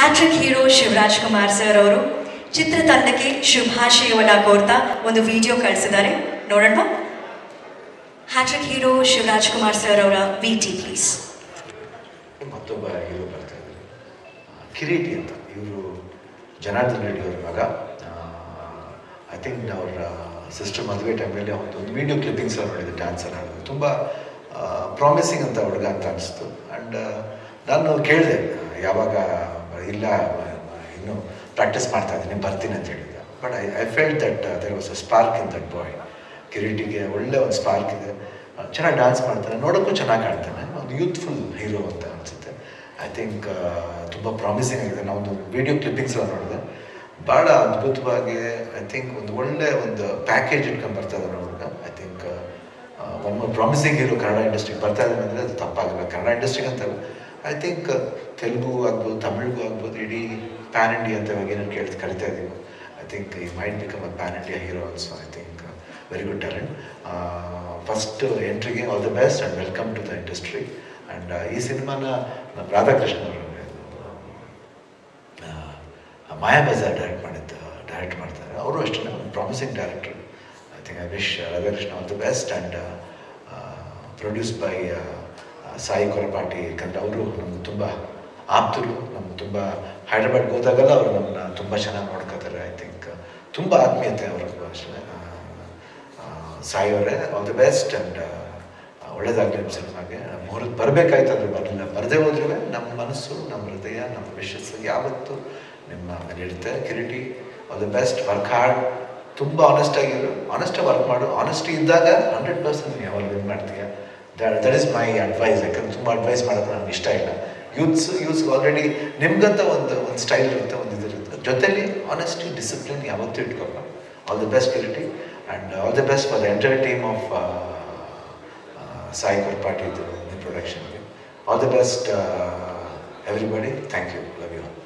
hat trick hero Shivaraj Kumar sir ಅವರು ಚಿತ್ರತಂಡಕ್ಕೆ ಶುಭಾಶಯವನ್ನ ಕೋರ್ತಾ ಒಂದು ವಿಡಿಯೋ ಕಳಿಸಿದ್ದಾರೆ ನೋಡೋಣ hat trick hero Shivaraj Kumar sir ಅವರ ವಿ ಟಿ ಪ್ಲೀಸ್ ಮತ್ತೊಬ್ಬ ಹೀರೋ ಬರ್ತಾ ಇದ್ದಾರೆ ಕಿರೀಟಿ ಅಂತ ಇವರು ಜನಾರ್ದನ್ ರೆಡ್ಡಿ ಅವ್ರ ಮಗ ಐ ಥಿಂಕ್ ಅವ್ರ ಸಿಸ್ಟರ್ ಮದುವೆ ಟೈಮಲ್ಲಿ ಒಂದು ಒಂದು ವೀಡಿಯೋ ಕ್ಲಿಪ್ಪಿಂಗ್ಸ್ ಎಲ್ಲ ನೋಡಿದೆ ಡ್ಯಾನ್ಸರ್ ಆಡೋದು ತುಂಬ ಪ್ರಾಮಿಸಿಂಗ್ ಅಂತ ಹುಡುಗ ಅಂತ ಅನಿಸ್ತು ಆ್ಯಂಡ್ ನಾನು ಕೇಳಿದೆ ಯಾವಾಗ ಇಲ್ಲ ಇನ್ನು ಪ್ರಾಕ್ಟೀಸ್ ಮಾಡ್ತಾ ಇದ್ದೀನಿ ಬರ್ತೀನಿ ಅಂತ ಹೇಳಿದ್ದೆ but I I felt that there was a spark in that boy ಕಿರೀಟಿಗೆ ಒಳ್ಳೆ ಒಂದು ಸ್ಪಾರ್ಕ್ ಇದೆ ಚೆನ್ನಾಗಿ ಡ್ಯಾನ್ಸ್ ಮಾಡ್ತಾನೆ ನೋಡೋಕ್ಕೂ ಚೆನ್ನಾಗಿ ಕಾಣ್ತಾನೆ ಒಂದು ಯೂತ್ಫುಲ್ ಹೀರೋ ಅಂತ ಅನಿಸುತ್ತೆ ಐ ಥಿಂಕ್ ತುಂಬ ಪ್ರಾಮಿಸಿಂಗ್ ಆಗಿದೆ ನಾವು ಒಂದು ವೀಡಿಯೋ ಕ್ಲಿಪ್ಪಿಂಗ್ಸ್ ಎಲ್ಲ ನೋಡಿದೆ ಭಾಳ ಅದ್ಭುತವಾಗಿ ಐ ಥಿಂಕ್ ಒಂದು ಒಳ್ಳೆ ಒಂದು ಪ್ಯಾಕೇಜ್ ಇಟ್ಕೊಂಡು ಬರ್ತಾ ಇದ್ದಾನೆ ಹುಡುಗ I think one more promising hero Kannada ಇಂಡಸ್ಟ್ರಿಗೆ ಬರ್ತಾ ಇದ್ದಾನೆ ಅಂದರೆ ಅದು ತಪ್ಪಾಗಲ್ಲ ಕನ್ನಡ ಇಂಡಸ್ಟ್ರಿಗೆ ಅಂತಲ್ಲ ಐ ಥಿಂಕ್ ತೆಲುಗು ಆಗ್ಬೋದು ತಮಿಳ್ಗೂ ಆಗ್ಬೋದು ಇಡೀ ಪ್ಯಾನ್ ಇಂಡಿಯಾ ಅಂತ ಇವಾಗ ಏನೇನು ಕೇಳಿ ಕರಿತಾ ಇದ್ದೀವಿ ಐ ಥಿಂಕ್ ಈ mind become a pan India hero also I think very good talent first ಎಂಟ್ರಿಗೆ all the best and welcome to the industry and ಈ ಸಿನಿಮಾನ ನಮ್ಮ ರಾಧಾಕೃಷ್ಣ ಅವರು ಮಾಯಾ ಬಜಾರ್ ಡೈರೆಕ್ಟ್ ಮಾಡಿದ್ದು ಡೈರೆಕ್ಟ್ ಮಾಡ್ತಾರೆ ಅವರು ಅಷ್ಟೇ ಒಂದು promising director I think I wish Radhakrishna all the best and produce by Sai Korapati ಯಾಕಂದರೆ ಅವರು ನಮ್ಗೆ ತುಂಬ ಆಪ್ತರು ನಮ್ಗೆ ತುಂಬ ಹೈದ್ರಾಬಾದ್ಗೆ ಹೋದಾಗೆಲ್ಲ ಅವರು ನಮ್ಮನ್ನ ತುಂಬ ಚೆನ್ನಾಗಿ ನೋಡ್ಕೋತಾರೆ ಐ ಥಿಂಕ್ ತುಂಬ ಆತ್ಮೀಯತೆ ಅವ್ರಿಗೂ ಅಷ್ಟೇ ಸಾಯಿ ಅವರೇ ಆಲ್ ದಿ ಬೆಸ್ಟ್ ಆ್ಯಂಡ್ ಒಳ್ಳೇದಾಗಲಿ ನಮ್ಮ ಸಿನಿಮಾಗೆ ಮುಹೂರ್ತ ಬರಬೇಕಾಯ್ತು ಅಂದರೆ ಬರಲಿಲ್ಲ ಬರದೇ ಹೋದ್ರೂ ನಮ್ಮ ಮನಸ್ಸು ನಮ್ಮ ಹೃದಯ ನಮ್ಮ ವಿಶಸ್ಸು ಯಾವತ್ತೂ ನಿಮ್ಮ ಮೇಲೆ ಇರುತ್ತೆ Kireeti all the best work hard ತುಂಬ ಆನೆಸ್ಟ್ ಆಗಿರು ಆನೆಸ್ಟಾಗಿ ವರ್ಕ್ ಮಾಡು ಆನೆಸ್ಟಿ ಇದ್ದಾಗ ಹಂಡ್ರೆಡ್ ಪರ್ಸೆಂಟ್ ನೀವು ಯಾವಾಗ ವಿನ್ ಮಾಡ್ತೀಯ that that is my advice ಯಾಕಂದ್ರೆ ತುಂಬ ಅಡ್ವೈಸ್ ಮಾಡೋದು ನನಗೆ ಇಷ್ಟ ಇಲ್ಲ ಯೂತ್ಸ್ ಯೂತ್ಸ್ ಆಲ್ರೆಡಿ ನಿಮ್ಗಂತ ಒಂದು ಒಂದು ಸ್ಟೈಲ್ ಇರುತ್ತೆ ಒಂದು ಇದಿರುತ್ತೆ ಜೊತೆಲಿ ಆನೆಸ್ಟಿ ಡಿಸಿಪ್ಲಿನ್ ಯಾವತ್ತೂ ಇಟ್ಕೊಪ್ಪ all the best Kireeti and all the best for the entire team of Sai ಕೊರ್ಪಾಟಿದು ಪ್ರೊಡಕ್ಷನ್ಗೆ all the best everybody thank you love you